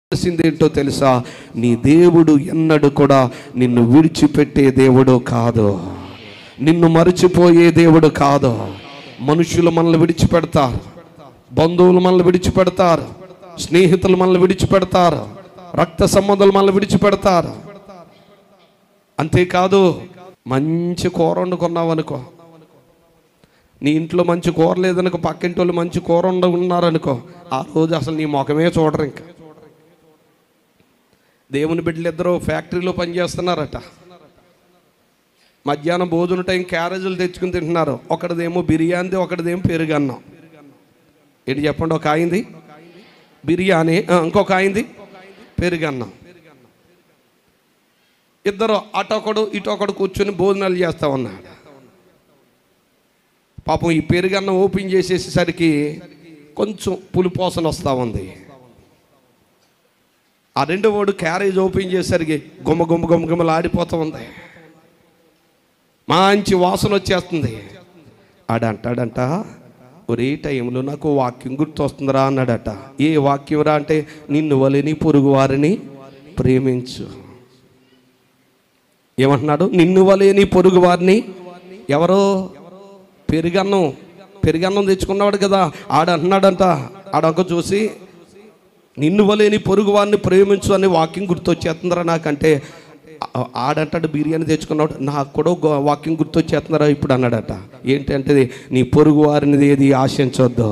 ఏంటో తెలుసా నీ దేవుడు ఎన్నడు కూడా నిన్ను విడిచిపెట్టే దేవుడు కాదు నిన్ను మరచిపోయే దేవుడు కాదు మనుషులు మనల్ని విడిచిపెడతారు బంధువులు మనల్ని విడిచిపెడతారు స్నేహితులు మనల్ని విడిచిపెడతారు రక్త సంబంధాలు మనల్ని విడిచిపెడతారు అంతేకాదు మంచి కూర వండుకున్నావు అనుకో నీ ఇంట్లో మంచి కూర లేదనుకో పక్కింటి వాళ్ళు మంచి కూర వండు ఉన్నారనుకో ఆ రోజు అసలు నీ ముఖమే చూడరు ఇంకా దేవుని బిడ్డలు ఇద్దరు ఫ్యాక్టరీలో పనిచేస్తున్నారట మధ్యాహ్నం భోజన టైం క్యారేజీలు తెచ్చుకుని తింటున్నారు ఒకటిదేమో బిర్యానీ ఒకటిదేమో పెరుగన్నం ఏంటి చెప్పండి ఒక ఆయింది బిర్యానీ ఆ, ఇంకొక ఆయింది పెరుగన్నం ఇద్దరు అటొకడు ఇటొకడు కూర్చొని భోజనాలు చేస్తా ఉన్నాడు పాపం ఈ పెరుగన్నం ఓపెన్ చేసేసరికి కొంచెం పులిపోసన వస్తూ ఉంది ఆ రెండో వాడు క్యారేజ్ ఓపెన్ చేసరికి గుమ్మ గుమ్మ గుమ్మ గుమ్మలు ఆడిపోతూ ఉంది మంచి వాసన వచ్చేస్తుంది ఆడంటాడంట ఒరే టైంలో నాకు వాక్యం గుర్తొస్తుందిరా అన్నాడట ఏ వాక్యం రా అంటే నిన్ను వలిని పొరుగు వారిని ప్రేమించు ఏమంటున్నాడు నిన్ను వలేని పొరుగు వారిని ఎవరో పెరుగన్నం పెరుగన్నం తెచ్చుకున్నాడు కదా ఆడ అంటున్నాడంట ఆడొక చూసి నిన్ను వలేని పొరుగు వారిని ప్రేమించు అనే వాక్యం గుర్తొచ్చేస్తుందిరా నాకంటే ఆ- ఆడంటాడు బిర్యానీ తెచ్చుకున్నాడు నాకు కూడా ఒక వాక్యం గుర్తొచ్చేస్తుందిరా ఇప్పుడు అన్నాడట ఏంటంటే నీ పొరుగు వారిని ఏది ఆశించొద్దు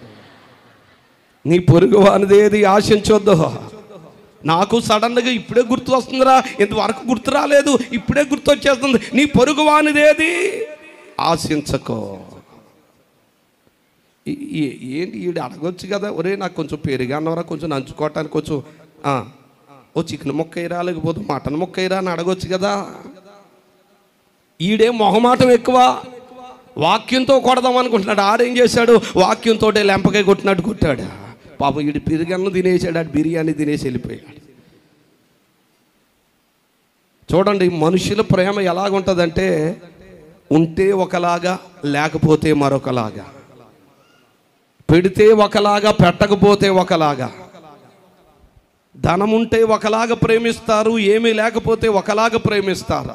నీ పొరుగు వారిని ఏది ఆశించొద్దు నాకు సడన్గా ఇప్పుడే గుర్తు వస్తుందిరా ఇంతవరకు గుర్తు రాలేదు ఇప్పుడే గుర్తు వచ్చేస్తుంది నీ పొరుగు వానిదేది ఆశించకో ఈ- ఈ- ఏంటి ఈడు అడగొచ్చు కదా ఒరే నాకు కొంచెం పెరిగానవరా కొంచెం నంచుకోవటానికి కొంచెం ఆ, ఓ చికెన్ ముక్క ఇరా లేకపోతే మటన్ ముక్క ఇరా అని అడగొచ్చు కదా ఈడే మొహమాటం ఎక్కువ వాక్యంతో కొడదాం అనుకుంటున్నాడు ఆడేం చేశాడు వాక్యంతో లెంపకాయ కొట్టినట్టు కొట్టాడు పాపం ఈడు పెరిగన్ను తినేసాడు ఆడు బిర్యానీ తినేసి వెళ్ళిపోయాడు చూడండి మనుషుల ప్రేమ ఎలాగుంటుందంటే ఉంటే ఒకలాగా లేకపోతే మరొకలాగా పెడితే ఒకలాగా పెట్టకపోతే ఒకలాగా ధనం ఉంటే ఒకలాగా ప్రేమిస్తారు ఏమీ లేకపోతే ఒకలాగా ప్రేమిస్తారు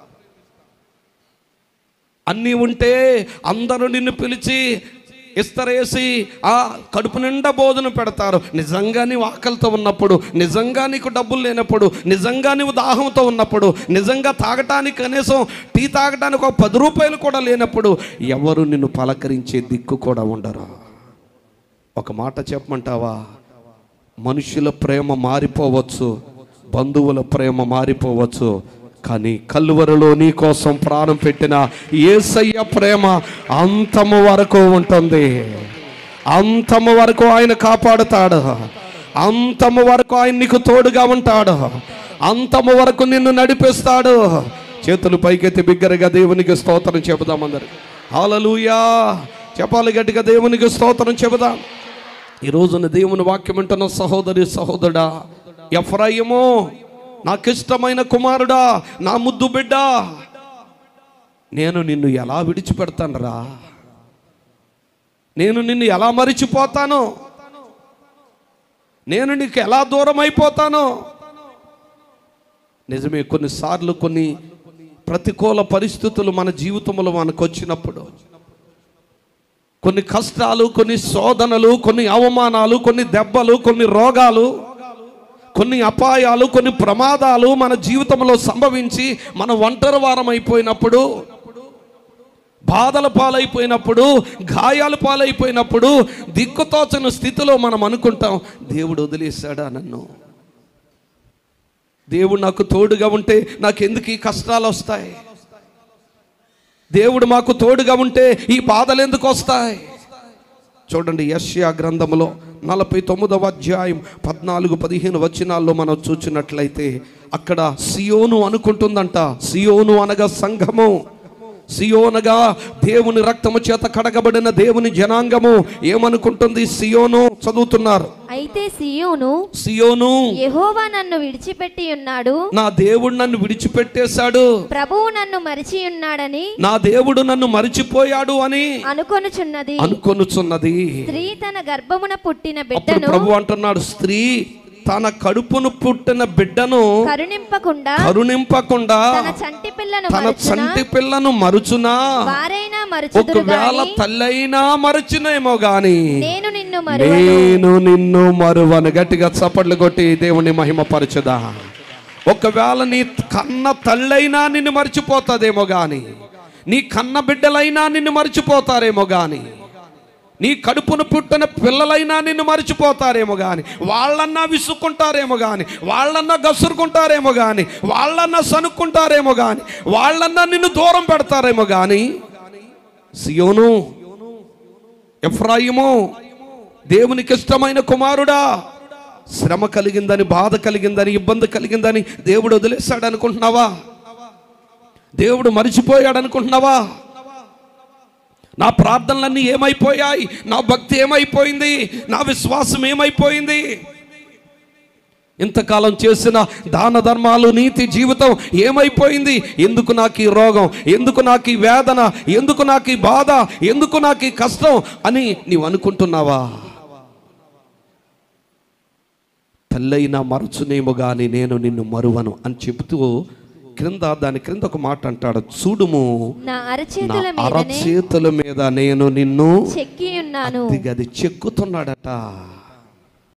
అన్నీ ఉంటే అందరూ నిన్ను పిలిచి ఇస్తరేసి ఆ కడుపు నిండా భోజనం పెడతారు నిజంగా నీవు ఆకలితో ఉన్నప్పుడు నిజంగా నీకు డబ్బులు లేనప్పుడు నిజంగా నీవు దాహంతో ఉన్నప్పుడు నిజంగా తాగటానికి కనీసం టీ తాగటానికి ఒక పది రూపాయలు కూడా లేనప్పుడు ఎవరు నిన్ను పలకరించే దిక్కు కూడా ఉండరు ఒక మాట చెప్పమంటావా మనుషుల ప్రేమ మారిపోవచ్చు బంధువుల ప్రేమ మారిపోవచ్చు కానీ కల్వరలో నీ కోసం ప్రాణం పెట్టిన ఏసయ్య ప్రేమ అంతము వరకు ఉంటుంది అంతము వరకు ఆయన కాపాడుతాడు అంతము వరకు ఆయన నీకు తోడుగా ఉంటాడు అంతము వరకు నిన్ను నడిపిస్తాడు చేతులు పైకెత్తి బిగ్గరగా దేవునికి స్తోత్రం చెబుదాం అందరు హాలలుయా చెప్పాలి గట్టిగా దేవునికి స్తోత్రం చెబుదాం ఈ రోజున దేవుని వాక్యం వింటున్న సహోదరి సహోదరుడా ఎఫ్రాయిమో నాకిష్టమైన కుమారుడా నా ముద్దు బిడ్డ నేను నిన్ను ఎలా విడిచిపెడతానురా నేను నిన్ను ఎలా మరిచిపోతాను నేను నీకు ఎలా దూరం అయిపోతాను నిజమే కొన్నిసార్లు కొన్ని ప్రతికూల పరిస్థితులు మన జీవితంలో మనకు వచ్చినప్పుడు కొన్ని కష్టాలు కొన్ని శోధనలు కొన్ని అవమానాలు కొన్ని దెబ్బలు కొన్ని రోగాలు కొన్ని అపాయాలు కొన్ని ప్రమాదాలు మన జీవితంలో సంభవించి మన ఒంటరి వారం అయిపోయినప్పుడు బాధల పాలైపోయినప్పుడు గాయాల పాలైపోయినప్పుడు దిక్కుతోచని స్థితిలో మనం అనుకుంటాం దేవుడు వదిలేశాడా నన్ను దేవుడు నాకు తోడుగా ఉంటే నాకు ఎందుకు ఈ కష్టాలు వస్తాయి దేవుడు మాకు తోడుగా ఉంటే ఈ బాధలు ఎందుకు వస్తాయి చూడండి యష్యా గ్రంథములో నలభై తొమ్మిదవ అధ్యాయం పద్నాలుగు పదిహేను వచనాల్లో మనం చూచినట్లయితే అక్కడ సియోను అనుకుంటుందంట సియోను అనగా సంఘము సియోనగా దేవుని రక్తము చేత కడగబడిన దేవుని జనాంగము ఏమనుకుంటుంది సియోను చదువుతున్నారు అయితే సియోను సియోను యెహోవా నన్ను విడిచిపెట్టి ఉన్నాడు నా దేవుడు నన్ను విడిచిపెట్టేశాడు ప్రభువు నన్ను మరిచి ఉన్నాడని నా దేవుడు నన్ను మరిచిపోయాడు అని అనుకొనుచున్నది అనుకొనుచున్నది స్త్రీ తన గర్భమున పుట్టిన అప్పుడు బిడ్డను ప్రభు అంటున్నాడు స్త్రీ తన కడుపును పుట్టిన బిడ్డను కరుణింపకుండా కరుణింపకుండా తన చంటి పిల్లను తన మరచునా చంటి పిల్లను మరుచునా వారైనా మరచుదురు ఒకవేళ గాని తల్లైనా మరచునేమో గాని నేను నిన్ను మరువను నేను నిన్ను మరువను గట్టిగా చప్పట్లు కొట్టి దేవుని మహిమపరచుదా ఒకవేళ నీ కన్న తల్లైనా నిన్ను మర్చిపోతుందేమో గాని నీ కన్న బిడ్డలైనా నిన్ను మర్చిపోతారేమో గాని నీ కడుపును పుట్టిన పిల్లలైనా నిన్ను మర్చిపోతారేమో గాని వాళ్ళన్నా విసుక్కుంటారేమో గాని వాళ్ళన్నా గసురుకుంటారేమో గాని వాళ్ళన్నా సనుక్కుంటారేమో గాని వాళ్ళన్నా నిన్ను దూరం పెడతారేమో గాని సియోను ఎఫ్రాయిము దేవునికి ఇష్టమైన కుమారుడా శ్రమ కలిగిందని బాధ కలిగిందని ఇబ్బంది కలిగిందని దేవుడు వదిలేశాడు అనుకుంటున్నావా దేవుడు మరిచిపోయాడు అనుకుంటున్నావా నా ప్రార్థనలన్నీ ఏమైపోయాయి నా భక్తి ఏమైపోయింది నా విశ్వాసం ఏమైపోయింది ఇంతకాలం చేసిన దాన ధర్మాలు నీతి జీవితం ఏమైపోయింది ఎందుకు నాకు ఈ రోగం ఎందుకు నాకు ఈ వేదన ఎందుకు నాకు ఈ బాధ ఎందుకు నాకు ఈ కష్టం అని నీవు అనుకుంటున్నావా తల్లైనా మరచునేమో గాని నేను నిన్ను మరువను అని చెబుతూ క్రింద దాని క్రింద ఒక మాట అంటాడు చూడుము నా నా అరచేతుల మీదనే అరచేతుల మీద నేను నిన్ను చెక్కి ఉన్నాను అది గది చెక్కుతున్నాడట